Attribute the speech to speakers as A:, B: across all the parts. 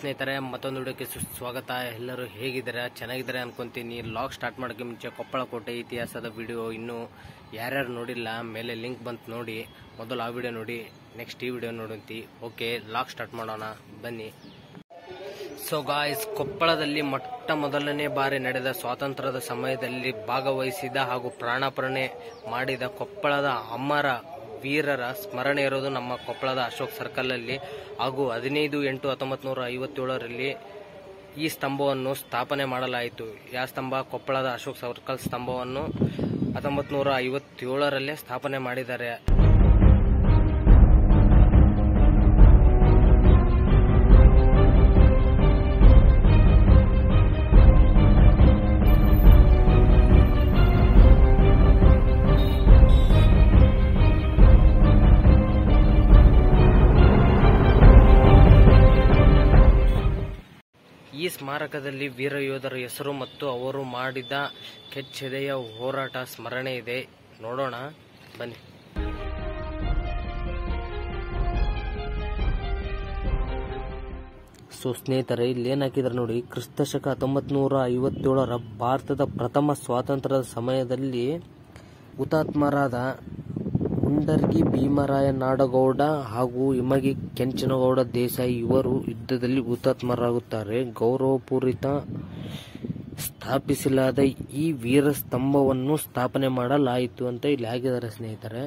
A: ಸ್ನೇಹಿತರೆ ಮತ್ತೊಂದು ವಿಡಿಯೋಕ್ಕೆ ಸುಸ್ವಾಗತ ಎಲ್ಲರೂ ಹೇಗಿದ್ದಾರೆ ಚೆನ್ನಾಗಿದ್ದಾರೆ ಅನ್ಕೊಂತೀನಿ ಲಾಗ್ ಸ್ಟಾರ್ಟ್ ಮಾಡೋಕ್ಕೆ ಮುಂಚೆ ಕೊಪ್ಪಳ ಕೋಟೆ ಇತಿಹಾಸದ ವಿಡಿಯೋ ಇನ್ನೂ ಯಾರ್ಯಾರು ನೋಡಿಲ್ಲ ಮೇಲೆ ಲಿಂಕ್ ಬಂತು ನೋಡಿ ಮೊದಲು ಆ ವಿಡಿಯೋ ನೋಡಿ ನೆಕ್ಸ್ಟ್ ಈ ವಿಡಿಯೋ ನೋಡಂತಿ ಓಕೆ ಲಾಗ್ ಸ್ಟಾರ್ಟ್ ಮಾಡೋಣ ಬನ್ನಿ ಸೊ ಗಾಯ್ಸ್ ಕೊಪ್ಪಳದಲ್ಲಿ ಮೊಟ್ಟ ಮೊದಲನೇ ಬಾರಿ ನಡೆದ ಸ್ವಾತಂತ್ರ್ಯದ ಸಮಯದಲ್ಲಿ ಭಾಗವಹಿಸಿದ ಹಾಗೂ ಪ್ರಾಣಾರ್ಪಣೆ ಮಾಡಿದ ಕೊಪ್ಪಳದ ಅಮರ ವೀರರ ಸ್ಮರಣೆ ಇರೋದು ನಮ್ಮ ಕೊಪ್ಪಳದ ಅಶೋಕ್ ಸರ್ಕಲ್ ಅಲ್ಲಿ ಹಾಗೂ ಹದಿನೈದು ಎಂಟು ಹತ್ತೊಂಬತ್ತು ನೂರ ಐವತ್ತೇಳರಲ್ಲಿ ಈ ಸ್ತಂಭವನ್ನು ಸ್ಥಾಪನೆ ಮಾಡಲಾಯಿತು ಯಾವ ಸ್ತಂಭ ಕೊಪ್ಪಳದ ಅಶೋಕ್ ಸರ್ಕಲ್ ಸ್ತಂಭವನ್ನು ಹತ್ತೊಂಬತ್ತು ನೂರ ಐವತ್ತೇಳರಲ್ಲೇ ಸ್ಥಾಪನೆ ಮಾಡಿದ್ದಾರೆ ಈ ಸ್ಮಾರಕದಲ್ಲಿ ವೀರ ಯೋಧರ ಹೆಸರು ಮತ್ತು ಅವರು ಮಾಡಿದ ಕೆಚ್ಚೆದೆಯ ಹೋರಾಟ ಸ್ಮರಣೆ ಇದೆ ನೋಡೋಣ ಬನ್ನಿ ಸೊ ಸ್ನೇಹಿತರೆ ಇಲ್ಲಿ ಏನ್ ಹಾಕಿದ್ರೆ ನೋಡಿ ಕ್ರಿಸ್ತಶಕ ಹತ್ತೊಂಬತ್ ನೂರ ಐವತ್ತೇಳರ ಭಾರತದ ಪ್ರಥಮ ಸ್ವಾತಂತ್ರ್ಯದ ಸಮಯದಲ್ಲಿ ಹುತಾತ್ಮರಾದ ಮುಂಡರ್ಗಿ ಭೀಮರಾಯ ನಾಡಗೌಡ ಹಾಗೂ ಇಮಗಿ ಕೆಂಚನಗೌಡ ದೇಸಾಯಿ ಇವರು ಯುದ್ಧದಲ್ಲಿ ಹುತಾತ್ಮರಾಗುತ್ತಾರೆ ಗೌರವಪೂರಿತ ಸ್ಥಾಪಿಸಲಾದ ಈ ವೀರ ಸ್ತಂಭವನ್ನು ಸ್ಥಾಪನೆ ಮಾಡಲಾಯಿತು ಅಂತ ಇಲ್ಲಿ ಹಾಕಿದ್ದಾರೆ ಸ್ನೇಹಿತರೆ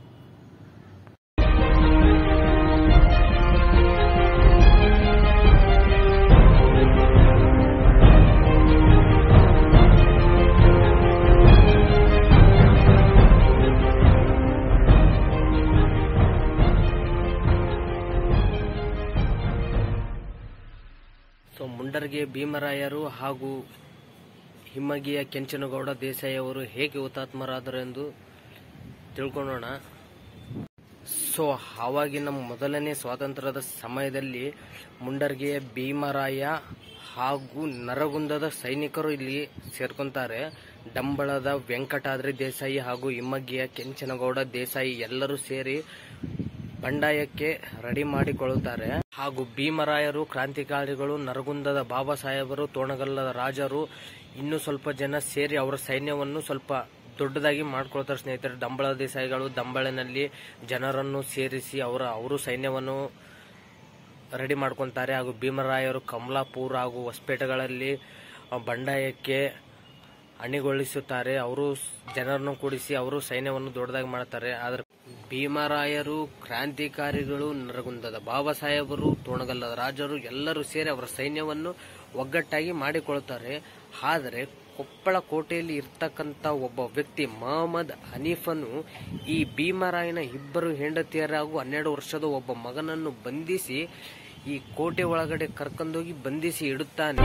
A: ಸೊ ಮುಂಡರ್ಗೆ ಭೀಮರಾಯರು ಹಾಗೂ ಹಿಮ್ಮಗಿಯ ಕೆಂಚನಗೌಡ ದೇಸಾಯಿ ಅವರು ಹೇಗೆ ಹುತಾತ್ಮರಾದರು ಎಂದು ತಿಳ್ಕೊಳ್ಳೋಣ ಸೊ ಆವಾಗಿನ ಮೊದಲನೇ ಸ್ವಾತಂತ್ರ್ಯದ ಸಮಯದಲ್ಲಿ ಮುಂಡರ್ಗೆಯ ಭೀಮರಾಯ ಹಾಗೂ ನರಗುಂದದ ಸೈನಿಕರು ಇಲ್ಲಿ ಸೇರ್ಕೊಂತಾರೆ ಡಂಬಳದ ವೆಂಕಟಾದ್ರಿ ದೇಸಾಯಿ ಹಾಗೂ ಹಿಮ್ಮಗಿಯ ಕೆಂಚನಗೌಡ ದೇಸಾಯಿ ಎಲ್ಲರೂ ಸೇರಿ ಬಂಡಾಯಕ್ಕೆ ರೆಡಿ ಮಾಡಿಕೊಳ್ಳುತ್ತಾರೆ ಹಾಗೂ ಭೀಮರಾಯರು ಕ್ರಾಂತಿಕಾರಿಗಳು ನರಗುಂದದ ಬಾಬಾ ಸಾಹೇಬರು ತೋಣಗಲ್ಲದ ರಾಜರು ಇನ್ನು ಸ್ವಲ್ಪ ಜನ ಸೇರಿ ಅವರ ಸೈನ್ಯವನ್ನು ಸ್ವಲ್ಪ ದೊಡ್ಡದಾಗಿ ಮಾಡ್ಕೊಳ್ತಾರೆ ಸ್ನೇಹಿತರೆ ಡಂಬಳ ದೇಸಾಯಿಗಳು ದಂಬಳಿನಲ್ಲಿ ಜನರನ್ನು ಸೇರಿಸಿ ಅವರ ಅವರು ಸೈನ್ಯವನ್ನು ರೆಡಿ ಮಾಡ್ಕೊಂತಾರೆ ಹಾಗೂ ಭೀಮರಾಯರು ಕಮಲಾಪುರ ಹಾಗೂ ಹೊಸಪೇಟೆಗಳಲ್ಲಿ ಆ, ಬಂಡಾಯಕ್ಕೆ ಅಣಿಗೊಳಿಸುತ್ತಾರೆ ಅವರು ಜನರನ್ನು ಕೂಡಿಸಿ ಅವರು ಸೈನ್ಯವನ್ನು ದೊಡ್ಡದಾಗಿ ಮಾಡ್ತಾರೆ ಆದರೆ ಭೀಮರಾಯರು ಕ್ರಾಂತಿಕಾರಿಗಳು ನರಗುಂದದ ಬಾಬಾ ಸಾಹೇಬರು ತೋಣಗಲ್ಲದ ರಾಜರು ಎಲ್ಲರೂ ಸೇರಿ ಅವರ ಸೈನ್ಯವನ್ನು ಒಗ್ಗಟ್ಟಾಗಿ ಮಾಡಿಕೊಳ್ಳುತ್ತಾರೆ ಆದರೆ ಕೊಪ್ಪಳ ಕೋಟೆಯಲ್ಲಿ ಇರ್ತಕ್ಕಂಥ ಒಬ್ಬ ವ್ಯಕ್ತಿ ಮಹಮ್ಮದ್ ಹನೀಫನು ಈ ಭೀಮರಾಯನ ಇಬ್ಬರು ಹೆಂಡತಿಯರ ಹಾಗೂ ಹನ್ನೆರಡು ವರ್ಷದ ಒಬ್ಬ ಮಗನನ್ನು ಬಂಧಿಸಿ ಈ ಕೋಟೆ ಒಳಗಡೆ ಕರ್ಕೊಂಡೋಗಿ ಬಂಧಿಸಿ ಇಡುತ್ತಾನೆ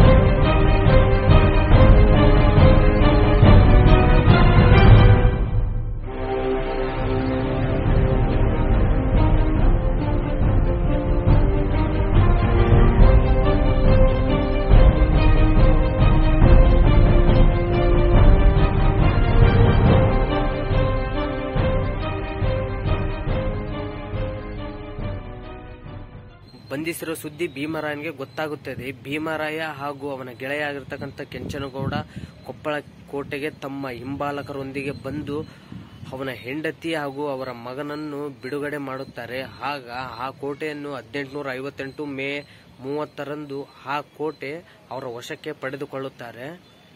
A: ಬಂಧಿಸಿರೋ ಸುದ್ದಿ ಭೀಮರಾಯನ್ಗೆ ಗೊತ್ತಾಗುತ್ತದೆ ಭೀಮರಾಯ ಹಾಗೂ ಅವನ ಗೆಳೆಯ ಆಗಿರ್ತಕ್ಕಂಥ ಕೆಂಚನಗೌಡ ಕೊಪ್ಪಳ ಕೋಟೆಗೆ ತಮ್ಮ ಹಿಂಬಾಲಕರೊಂದಿಗೆ ಬಂದು ಅವನ ಹೆಂಡತಿ ಹಾಗೂ ಅವರ ಮಗನನ್ನು ಬಿಡುಗಡೆ ಮಾಡುತ್ತಾರೆ ಆಗ ಆ ಕೋಟೆಯನ್ನು ಹದಿನೆಂಟುನೂರ ಐವತ್ತೆಂಟು ಮೇ ಮೂವತ್ತರಂದು ಆ ಕೋಟೆ ಅವರ ವಶಕ್ಕೆ ಪಡೆದುಕೊಳ್ಳುತ್ತಾರೆ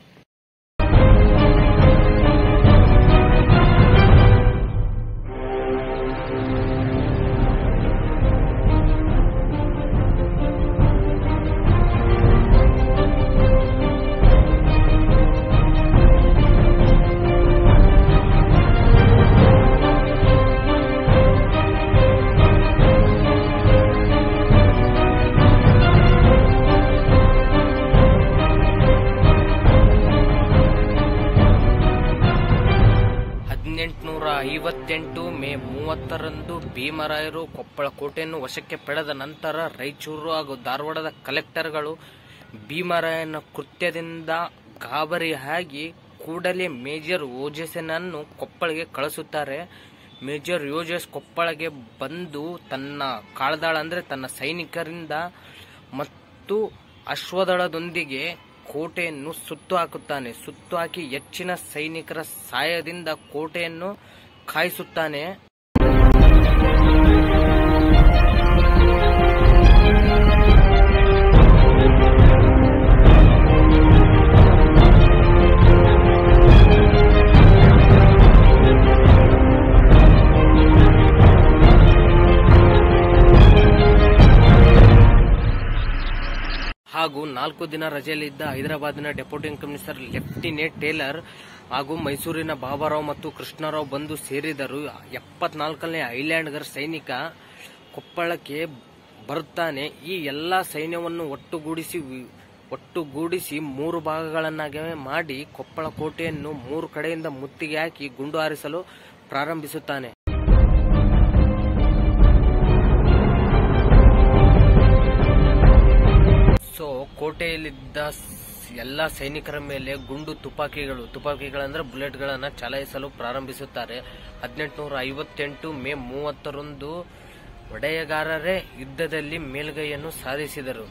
A: ಹದಿನೆಂಟುನೂರ ಐವತ್ತೆಂಟು ಮೇ ಮೂವತ್ತರಂದು ಭೀಮರಾಯರು ಕೊಪ್ಪಳ ಕೋಟೆಯನ್ನು ವಶಕ್ಕೆ ಪಡೆದ ನಂತರ ರಾಯಚೂರು ಹಾಗೂ ಧಾರವಾಡದ ಕಲೆಕ್ಟರ್ಗಳು ಭೀಮರಾಯನ ಕೃತ್ಯದಿಂದ ಗಾಬರಿಯಾಗಿ ಕೂಡಲೇ ಮೇಜರ್ ಓಜೆಸನನ್ನು ಕೊಪ್ಪಳಿಗೆ ಕಳಿಸುತ್ತಾರೆ ಮೇಜರ್ ಯೋಜಸ್ ಕೊಪ್ಪಳಗೆ ಬಂದು ತನ್ನ ಕಾಳ್ದಾಳ ಅಂದ್ರೆ ತನ್ನ ಸೈನಿಕರಿಂದ ಮತ್ತು ಹತ್ತು ಅಶ್ವದಳದೊಂದಿಗೆ ಕೋಟೆಯನ್ನು ಸುತ್ತು ಹಾಕುತ್ತಾನೆ ಸುತ್ತು ಹಾಕಿ ಹೆಚ್ಚಿನ ಸೈನಿಕರ ಸಹಾಯದಿಂದ ಕೋಟೆಯನ್ನು ಕಾಯಿಸುತ್ತಾನೆ ಹಾಗೂ ನಾಲ್ಕು ದಿನ ರಜೆಯಲ್ಲಿದ್ದ ಹೈದರಾಬಾದಿನ ಡೆಪ್ಯೂಟಿ ಕಮಿಷನರ್ ಲೆಫ್ಟಿನೆಂಟ್ ಟೇಲರ್ ಹಾಗೂ ಮೈಸೂರಿನ ಬಾಬಾರಾವ್ ಮತ್ತು ಕೃಷ್ಣರಾವ್ ಬಂದು ಸೇರಿದರು ಎಪ್ಪತ್ನಾಲ್ಕನೇ ಐಲ್ಯಾಂಡ್ಗರ್ ಸೈನಿಕ ಕೊಪ್ಪಳಕ್ಕೆ ಬರುತ್ತಾನೆ ಈ ಎಲ್ಲಾ ಸೈನ್ಯವನ್ನು ಒಟ್ಟುಗೂಡಿಸಿ ಒಟ್ಟುಗೂಡಿಸಿ ಮೂರು ಭಾಗಗಳನ್ನಾಗಿ ಮಾಡಿ ಕೊಪ್ಪಳ ಕೋಟೆಯನ್ನು ಮೂರು ಕಡೆಯಿಂದ ಮುತ್ತಿಗೆ ಹಾಕಿ ಗುಂಡು ಹಾರಿಸಲು ಪ್ರಾರಂಭಿಸುತ್ತಾನೆ ಸೊ ಕೋಟೆಯಲ್ಲಿದ್ದ ಎಲ್ಲ ಸೈನಿಕರ ಮೇಲೆ ಗುಂಡು ತುಪಾಕಿಗಳು ತುಪಾಕಿಗಳಂದ್ರೆ ಬುಲೆಟ್ಗಳನ್ನ ಚಲಾಯಿಸಲು ಪ್ರಾರಂಭಿಸುತ್ತಾರೆ ಹದಿನೆಂಟುನೂರ ಐವತ್ತೆಂಟು ಮೇ ಮೂವತ್ತರಂದು ಒಡೆಯಗಾರರೇ ಯುದ್ಧದಲ್ಲಿ ಮೇಲ್ಗೈಯನ್ನು ಸಾಧಿಸಿದರು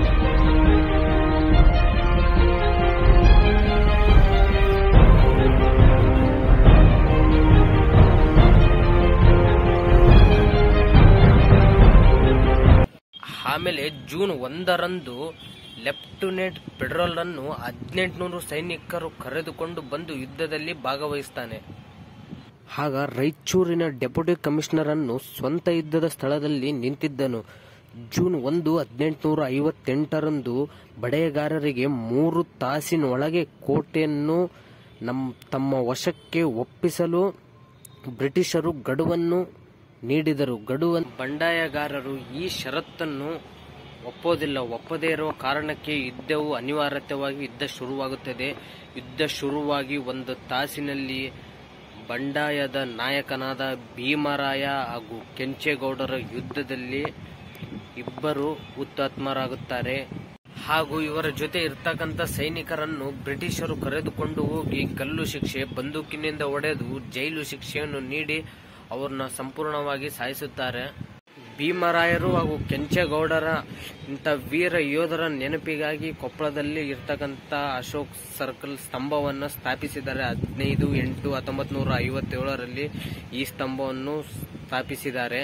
A: ಆಮೇಲೆ ಜೂನ್ ಒಂದರಂದು ಲೆಫ್ಟಿನೆಂಟ್ ಫೆಡರಲ್ ಅನ್ನು ಹದಿನೆಂಟುನೂರು ಸೈನಿಕರು ಕರೆದುಕೊಂಡು ಬಂದು ಯುದ್ಧದಲ್ಲಿ ಭಾಗವಹಿಸುತ್ತಾನೆ ಆಗ ರಾಯಚೂರಿನ ಡೆಪ್ಯೂಟಿ ಕಮಿಷನರ್ ಅನ್ನು ಸ್ವಂತ ಯುದ್ಧದ ಸ್ಥಳದಲ್ಲಿ ನಿಂತಿದ್ದನು ಜೂನ್ ಒಂದು ಹದಿನೆಂಟುನೂರ ಐವತ್ತೆಂಟರಂದು ಬಡೆಯಗಾರರಿಗೆ ಮೂರು ತಾಸಿನೊಳಗೆ ಕೋಟೆಯನ್ನು ನಮ್ ತಮ್ಮ ವಶಕ್ಕೆ ಒಪ್ಪಿಸಲು ಬ್ರಿಟಿಷರು ಗಡುವನ್ನು ನೀಡಿದರು ಗಡುವ ಬಂಡಾಯಗಾರರು ಈ ಷರತ್ತನ್ನು ಒಪ್ಪೋದಿಲ್ಲ ಒಪ್ಪದೇ ಇರುವ ಕಾರಣಕ್ಕೆ ಯುದ್ಧವು ಅನಿವಾರ್ಯತೆಯಾಗಿ ಯುದ್ಧ ಶುರುವಾಗುತ್ತದೆ ಯುದ್ಧ ಶುರುವಾಗಿ ಒಂದು ತಾಸಿನಲ್ಲಿ ಬಂಡಾಯದ ನಾಯಕನಾದ ಭೀಮರಾಯ ಹಾಗೂ ಕೆಂಚೇಗೌಡರ ಯುದ್ಧದಲ್ಲಿ ಇಬ್ಬರು ಹುತಾತ್ಮರಾಗುತ್ತಾರೆ ಹಾಗೂ ಇವರ ಜೊತೆ ಇರ್ತಕ್ಕಂಥ ಸೈನಿಕರನ್ನು ಬ್ರಿಟಿಷರು ಕರೆದುಕೊಂಡು ಹೋಗಿ ಗಲ್ಲು ಶಿಕ್ಷೆ ಬಂದೂಕಿನಿಂದ ಹೊಡೆದು ಜೈಲು ಶಿಕ್ಷೆಯನ್ನು ನೀಡಿ ಅವ್ರನ್ನ ಸಂಪೂರ್ಣವಾಗಿ ಸಾಯಿಸುತ್ತಾರೆ ಭೀಮರಾಯರು ಹಾಗೂ ಕೆಂಚೇಗೌಡರ ಇಂಥ ವೀರ ಯೋಧರ ನೆನಪಿಗಾಗಿ ಕೊಪ್ಪಳದಲ್ಲಿ ಇರ್ತಕ್ಕಂಥ ಅಶೋಕ್ ಸರ್ಕಲ್ ಸ್ತಂಭವನ್ನು ಸ್ಥಾಪಿಸಿದ್ದಾರೆ ಹದಿನೈದು ಎಂಟು ಹತ್ತೊಂಬತ್ತು ನೂರ ಐವತ್ತೇಳರಲ್ಲಿ ಈ ಸ್ತಂಭವನ್ನು ಸ್ಥಾಪಿಸಿದ್ದಾರೆ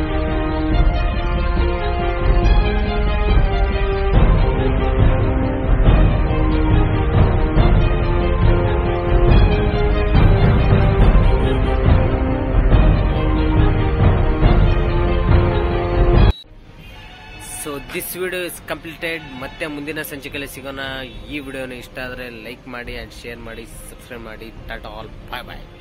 A: so this video is completed ಮತ್ತೆ ಮುಂದಿನ ಸಂಚಿಕೆಯಲ್ಲಿ ಸಿಗೋಣ ಈ ವಿಡಿಯೋನ ಇಷ್ಟ ಆದರೆ ಲೈಕ್ ಮಾಡಿ ಅಂಡ್ ಶೇರ್ ಮಾಡಿ ಸಬ್ಸ್ಕ್ರೈಬ್ ಮಾಡಿ ಟಾಟಾ ಆಲ್ ಬಾಯ್ ಬಾಯ್